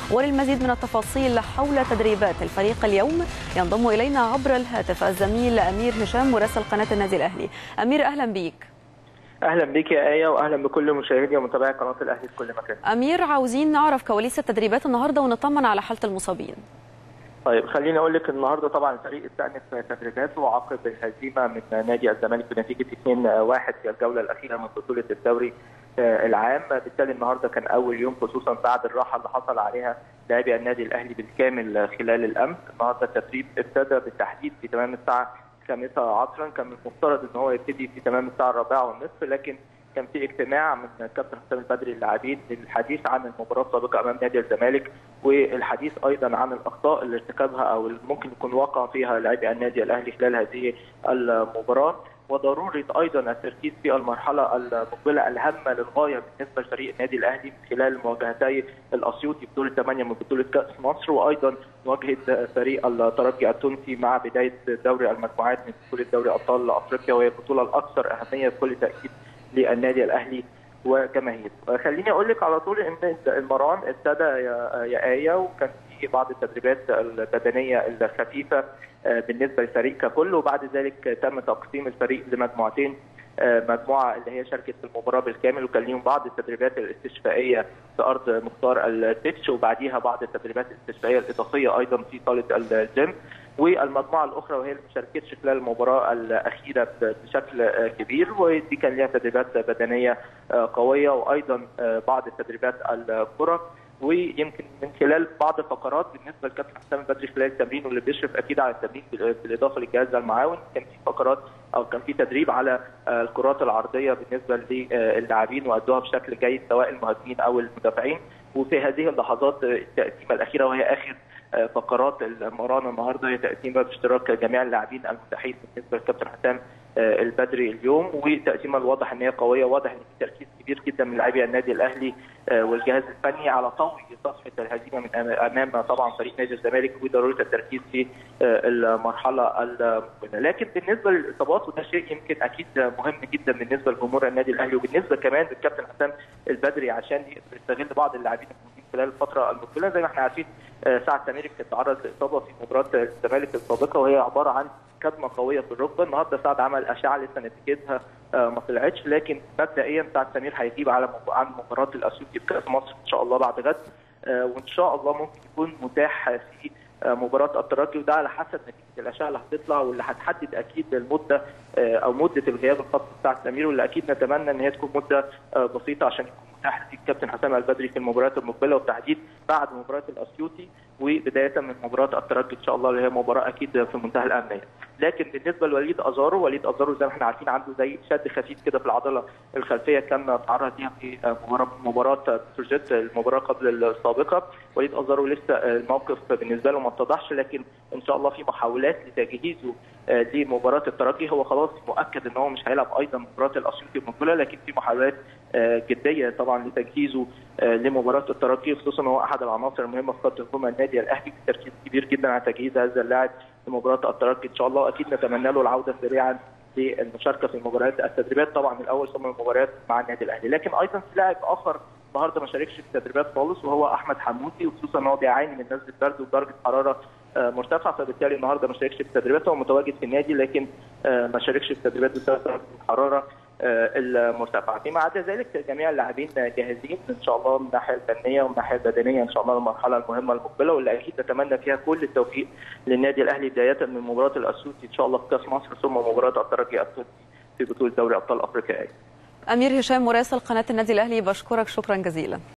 وللمزيد من التفاصيل حول تدريبات الفريق اليوم ينضم الينا عبر الهاتف الزميل امير هشام مراسل قناه النادي الاهلي امير اهلا بيك اهلا بك يا ايه واهلا بكل مشاهدي ومتابعي قناه الاهلي في كل مكان امير عاوزين نعرف كواليس التدريبات النهارده ونطمن على حاله المصابين طيب خليني اقول لك النهارده طبعا الفريق استأنف تدريباته عقب الهزيمه من نادي الزمالك بنتيجه 2-1 في الجوله الاخيره من بطوله الدوري العام بالتالي النهارده كان اول يوم خصوصا بعد الراحه اللي حصل عليها لاعبي النادي الاهلي بالكامل خلال الامس النهارده التدريب ابتدى بالتحديد في تمام الساعه الخامسه عصرا كان من المفترض ان هو يبتدي في تمام الساعه الرابعه والنصف لكن كان في اجتماع من كابتن حسام البدري للاعبين للحديث عن المباراه السابقه امام نادي الزمالك والحديث ايضا عن الاخطاء اللي ارتكبها او اللي ممكن يكون وقع فيها لاعبي النادي الاهلي خلال هذه المباراه وضروره ايضا التركيز في المرحله المقبله الهامه للغايه بالنسبه لفريق النادي الاهلي خلال مواجهتي الاسيوطي بطوله 8 من بطوله كاس مصر وايضا مواجهه فريق الترجي التونسي مع بدايه دوري المجموعات من بطوله دوري ابطال افريقيا وهي البطوله الاكثر اهميه بكل تاكيد للنادي الاهلي وجماهيره. خليني اقول لك على طول ان المران ابتدى يا, يا ايه وكان في بعض التدريبات البدنيه الخفيفه بالنسبه للفريق ككل وبعد ذلك تم تقسيم الفريق لمجموعتين مجموعه اللي هي شاركت في المباراه بالكامل وكان ليهم بعض التدريبات الاستشفائيه في ارض مختار التتش وبعديها بعض التدريبات الاستشفائيه الاضافيه ايضا في صاله الجيم والمجموعه الاخرى وهي اللي ما شاركتش خلال المباراه الاخيره بشكل كبير ودي كان ليها تدريبات بدنيه قويه وايضا بعض التدريبات الكره ويمكن من خلال بعض الفقرات بالنسبه لكابتن حسام البدري خلال التمرين واللي بيشرف اكيد على التمرين بالاضافه للجهاز المعاون كان في فقرات او كان في تدريب على الكرات العرضيه بالنسبه للاعبين وادوها بشكل جيد سواء المهاجمين او المدافعين وفي هذه اللحظات التقسيمه الاخيره وهي اخر فقرات المران النهارده هي تقسيمه باشتراك جميع اللاعبين المتاحين بالنسبه للكابتن حسام البدري اليوم وتقسيمه الواضح ان هي قويه واضح ان في تركيز كبير جدا من لاعبي النادي الاهلي والجهاز الفني على طوي صفحه الهزيمه من امام طبعا فريق نادي الزمالك وضروره التركيز في المرحله المقبله لكن بالنسبه للاصابات وده شيء يمكن اكيد مهم جدا بالنسبه لجمهور النادي الاهلي وبالنسبه كمان للكابتن حسام البدري عشان يقدر يستغل بعض اللاعبين الموجودين خلال الفتره المقبله زي ما احنا عارفين سعد سمير كان تعرض لاصابه في مباراه الزمالك السابقه وهي عباره عن كدمه قويه في الركبه النهارده سعد عمل اشعه لسه نتيجتها ما طلعتش لكن مبدئيا سعد سمير هيغيب على عن مباراه الاسيوطي بكاس مصر ان شاء الله بعد غد وان شاء الله ممكن يكون متاح في مباراه الترجي وده على حسب نتيجه الاشعه اللي هتطلع واللي هتحدد اكيد المده او مده الغياب الخاص بتاع سمير واللي اكيد نتمنى ان هي تكون مده بسيطه عشان يكون متاح للكابتن حسام البدري في المباريات المقبله والتحديد بعد مباراه الاسيوطي وبدايه من مباراه الترجي ان شاء الله اللي هي مباراه اكيد في منتهى الاهميه. لكن بالنسبه لوليد ازارو وليد ازارو زي ما احنا عارفين عنده زي شد خفيف كده في العضله الخلفيه كان تعرض ليها في مباراه مباراه بروجيت المباراه قبل السابقه وليد ازارو لسه الموقف بالنسبه له ما اتضحش لكن ان شاء الله في محاولات لتجهيزه لمباراه الترجي هو خلاص مؤكد ان هو مش هيلعب ايضا مباراه الاسيوطي المقبله لكن في محاولات جديه طبعا لتجهيزه لمباراه الترجي خصوصا هو احد العناصر المهمه في خط هجوم النادي الاهلي تركيز كبير جدا على تجهيز هذا اللاعب لمباراه الترجي ان شاء الله اكيد نتمنى له العوده سريعا للمشاركه في مباريات التدريبات طبعا الاول ثم المباريات مع النادي الاهلي لكن ايضا في لاعب اخر النهارده ما شاركش في التدريبات خالص وهو احمد حمودي وخصوصا ان هو بيعاني من نزله برد ودرجه حراره مرتفعه فبالتالي النهارده ما شاركش في التدريبات هو متواجد في النادي لكن ما شاركش في التدريبات بسبب درجه الحراره المرتفعه فيما عدا ذلك جميع اللاعبين جاهزين ان شاء الله من الناحيه الفنيه ومن الناحيه البدنيه ان شاء الله المرحله المهمه المقبله واللي اكيد نتمنى فيها كل التوفيق للنادي الاهلي بدايه من مباراه الاسيوطي ان شاء الله في كاس مصر ثم مباراه الترجي التونسي في بطوله دوري ابطال افريقيا امير هشام مراسل قناه النادي الاهلي بشكرك شكرا جزيلا